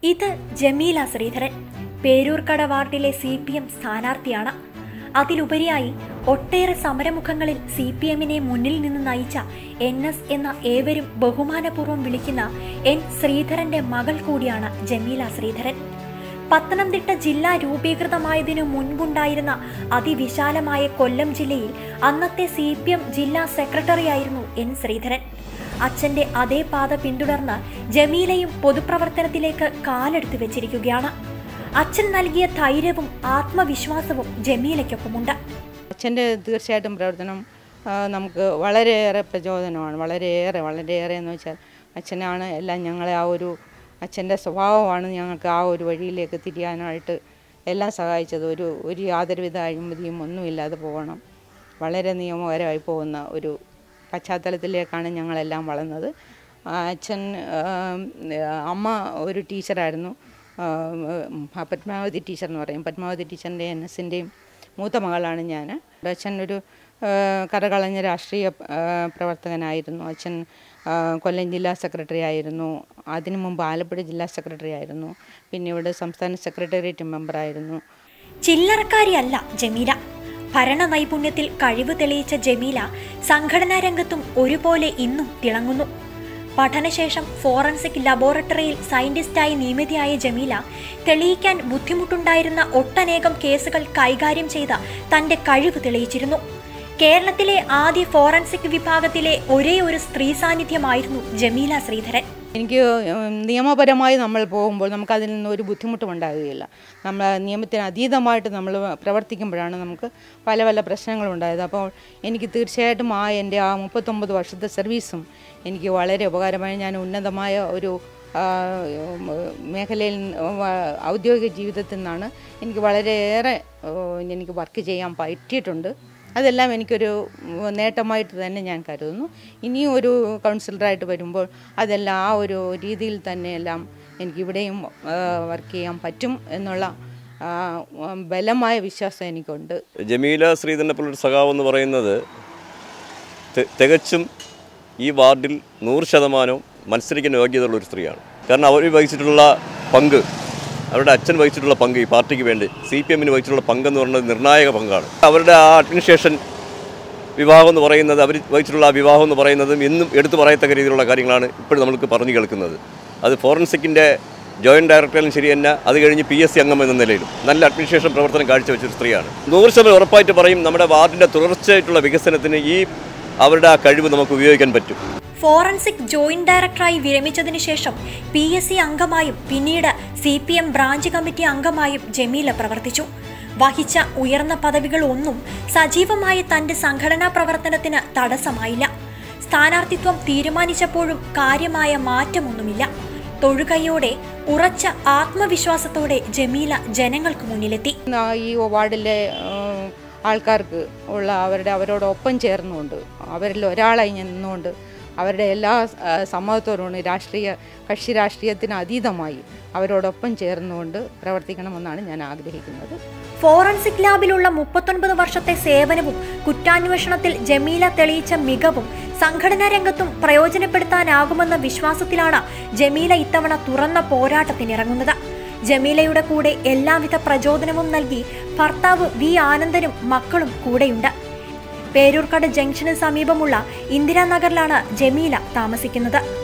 ഇത് ജമീല ശ്രീധരൻ പേരൂർക്കട വാർഡിലെ C P M സ്ഥാനാർത്ഥിയാണ് അതിലുപരിയായി ഒട്ടേറെ സമരമുഖങ്ങളിൽ സി പി എമ്മിനെ മുന്നിൽ നിന്ന് നയിച്ച എൻ എസ് എന്ന ഏവരും ബഹുമാനപൂർവ്വം വിളിക്കുന്ന എൻ ശ്രീധരന്റെ മകൾ കൂടിയാണ് ജമീല ശ്രീധരൻ പത്തനംതിട്ട ജില്ല രൂപീകൃതമായതിനു മുൻപുണ്ടായിരുന്ന അതിവിശാലമായ കൊല്ലം ജില്ലയിൽ അന്നത്തെ സി പി എം ജില്ലാ സെക്രട്ടറിയായിരുന്നു എൻ ശ്രീധരൻ അച്ഛന്റെ അതേ പാത പിന്തുടർന്ന് ജമീലയും പൊതുപ്രവർത്തനത്തിലേക്ക് കാലെടുത്തു വെച്ചിരിക്കുകയാണ് അച്ഛൻ നൽകിയ ധൈര്യവും ആത്മവിശ്വാസവും ജമീലയ്ക്കൊപ്പമുണ്ട് അച്ഛൻ്റെ തീർച്ചയായിട്ടും പ്രവർത്തനം ആ, നമുക്ക് വളരെയേറെ പ്രചോദനമാണ് വളരെയേറെ വളരെയേറെ എന്ന് വെച്ചാൽ അച്ഛനാണ് എല്ലാം ഞങ്ങളെ ആ ഒരു അച്ഛൻ്റെ സ്വഭാവമാണ് ഞങ്ങൾക്ക് ആ ഒരു വഴിയിലേക്ക് തിരിയാനായിട്ട് എല്ലാം സഹായിച്ചത് ഒരു ഒരു യാതൊരുവിധ അഴിമതിയും ഒന്നുമില്ലാതെ പോകണം വളരെ നിയമപരമായി പോകുന്ന ഒരു പശ്ചാത്തലത്തിലേക്കാണ് ഞങ്ങളെല്ലാം വളർന്നത് ആ, അച്ഛൻ ആ, അമ്മ ഒരു ടീച്ചറായിരുന്നു ആ, പത്മാവതി ടീച്ചർ എന്ന് പറയും പത്മാവതി ടീച്ചറിൻ്റെ എൻ എസിൻ്റെയും മൂത്ത മകളാണ് ഞാൻ അച്ഛൻ ഒരു ആ, കരകളഞ്ഞ രാഷ്ട്രീയ ആ, പ്രവർത്തകനായിരുന്നു അച്ഛൻ ആ, കൊല്ലം ജില്ലാ സെക്രട്ടറി ആയിരുന്നു അതിനു മുമ്പ് ആലപ്പുഴ ജില്ലാ സെക്രട്ടറി ആയിരുന്നു പിന്നെ ഇവിടെ സംസ്ഥാന സെക്രട്ടേറിയറ്റ് മെമ്പറായിരുന്നു ചില്ലറക്കാരിയല്ല ജമീല ഭരണ നൈപുണ്യത്തിൽ കഴിവ് തെളിയിച്ച ജമീല സംഘടനാ രംഗത്തും ഒരുപോലെ ഇന്നും തിളങ്ങുന്നു പഠനശേഷം ഫോറൻസിക് ലബോറട്ടറിയിൽ സയന്റിസ്റ്റായി നിയമിതയായ ജമീല തെളിയിക്കാൻ ബുദ്ധിമുട്ടുണ്ടായിരുന്ന ഒട്ടനേകം കേസുകൾ കൈകാര്യം ചെയ്ത തന്റെ കഴിവ് തെളിയിച്ചിരുന്നു കേരളത്തിലെ ആദ്യ ഫോറൻസിക് വിഭാഗത്തിലെ ഒരേ ഒരു സ്ത്രീ സാന്നിധ്യമായിരുന്നു ജമീല ശ്രീധരൻ എനിക്ക് ഉം, നിയമപരമായി നമ്മൾ പോകുമ്പോൾ നമുക്കതിൽ നിന്ന് ഒരു ബുദ്ധിമുട്ടും ഉണ്ടാകുകയില്ല നമ്മൾ നിയമത്തിന് അതീതമായിട്ട് നമ്മൾ പ്രവർത്തിക്കുമ്പോഴാണ് നമുക്ക് പല പല പ്രശ്നങ്ങളും ഉണ്ടായത് അപ്പോൾ എനിക്ക് തീർച്ചയായിട്ടും ആ എൻ്റെ ആ മുപ്പത്തൊമ്പത് വർഷത്തെ സർവീസും എനിക്ക് വളരെ ഉപകാരമായി ഞാൻ ഉന്നതമായ ഒരു ആ, ഉം, മേഖലയിൽ നിന്ന്, ഉം, ആ, ഔദ്യോഗിക ജീവിതത്തിൽ നിന്നാണ് എനിക്ക് വളരെയേറെ ഉം, എനിക്ക് വർക്ക് ചെയ്യാൻ പറ്റിയിട്ടുണ്ട് അതെല്ലാം എനിക്കൊരു ഉം, നേട്ടമായിട്ട് തന്നെ ഞാൻ കരുതുന്നു ഇനിയും ഒരു കൗൺസിലറായിട്ട് വരുമ്പോൾ അതെല്ലാം ആ ഒരു രീതിയിൽ തന്നെ എല്ലാം എനിക്കിവിടെയും വർക്ക് ചെയ്യാൻ പറ്റും എന്നുള്ള ആ, ഉം, ബലമായ വിശ്വാസം എനിക്കുണ്ട് ജമീല ശ്രീധരനെ പോലൊരു സഖാവ് എന്ന് പറയുന്നത് തി- തികച്ചും ഈ വാർഡിൽ നൂറ് ശതമാനവും മത്സരിക്കാൻ യോഗ്യതയുള്ള ഒരു സ്ത്രീയാണ് കാരണം അവർ വഹിച്ചിട്ടുള്ള പങ്ക് അവരുടെ അച്ഛൻ വഹിച്ചിട്ടുള്ള പങ്ക് ഈ പാർട്ടിക്ക് വേണ്ടി സി പി എമ്മിന് വഹിച്ചിട്ടുള്ള പങ്കെന്ന് പറയുന്നത് നിർണായക പങ്കാണ് അവരുടെ ആ അഡ്മിനിസ്ട്രേഷൻ വിവാഹം എന്ന് പറയുന്നത് അവർ വഹിച്ചിട്ടുള്ള ആ വിവാഹം എന്ന് പറയുന്നതും എന്നും എടുത്തു പറയത്തക്ക രീതിയിലുള്ള കാര്യങ്ങളാണ് ഇപ്പോഴും നമ്മൾക്ക് പറഞ്ഞു കേൾക്കുന്നത് അത് ഫോറൻസിക്കിൻ്റെ ജോയിൻറ്റ് ഡയറക്ടറിലും ശരി തന്നെ അത് കഴിഞ്ഞ് പി എസ് സി അംഗം എന്ന നിലയിലും നല്ല അഡ്മിനിസ്ട്രേഷൻ പ്രവർത്തനം കാഴ്ചവെച്ചൊരു സ്ത്രീയാണ് നൂറ് ശതമാനം ഉറപ്പായിട്ട് പറയും നമ്മുടെ വാർഡിൻ്റെ തുടർച്ചയായിട്ടുള്ള വികസനത്തിന് ഈ അവരുടെ ആ കഴിവ് നമുക്ക് ഉപയോഗിക്കാൻ പറ്റും ഫോറൻസിക് ജോയിന്റ് ഡയറക്ടറായി വിരമിച്ചതിനു ശേഷം പി എസ് സി അംഗമായും പിന്നീട് C P M branch committee അംഗമായും ജമീല പ്രവർത്തിച്ചു വഹിച്ച ഉയർന്ന പദവികൾ ഒന്നും സജീവമായ തന്റെ സംഘടനാ പ്രവർത്തനത്തിന് തടസ്സമായില്ല സ്ഥാനാർത്ഥിത്വം തീരുമാനിച്ചപ്പോഴും കാര്യമായ മാറ്റമൊന്നുമില്ല തൊഴുകൈയോടെ ഉറച്ച ആത്മവിശ്വാസത്തോടെ ജമീല ജനങ്ങൾക്ക് മുന്നിലെത്തി ഇന്ന് ആ ഈ വാർഡിലെ ഏഹ്, ആൾക്കാർക്ക് ഉള്ള അവരുടെ അവരോടൊപ്പം ചേർന്നുകൊണ്ട് അവരിൽ ഒരാളായി ഞാൻ നിന്നുകൊണ്ട് അവരുടെ എല്ലാ ഏഹ്, സമ്മതത്തോടും രാഷ്ട്രീയ കക്ഷി രാഷ്ട്രീയത്തിന് അതീതമായി അവരോടൊപ്പം ചേർന്നുകൊണ്ട് പ്രവർത്തിക്കണമെന്നാണ് ഞാൻ ആഗ്രഹിക്കുന്നത് ഫോറൻസിക് ലാബിലുള്ള മുപ്പത്തൊൻപത് വർഷത്തെ സേവനവും കുറ്റാന്വേഷണത്തിൽ ജമീല തെളിയിച്ച മികവും സംഘടനാ രംഗത്തും പ്രയോജനപ്പെടുത്താനാകുമെന്ന വിശ്വാസത്തിലാണ് ജമീല ഇത്തവണ തുറന്ന പോരാട്ടത്തിനിറങ്ങുന്നത് ജമീലയുടെ കൂടെ എല്ലാവിധ പ്രചോദനവും നൽകി ഭർത്താവ് വി ആനന്ദനും മക്കളും കൂടെയുണ്ട് പേരൂർക്കട ജംഗ്ഷന് സമീപമുള്ള ഇന്ദിരാനഗറിലാണ് ജമീല താമസിക്കുന്നത്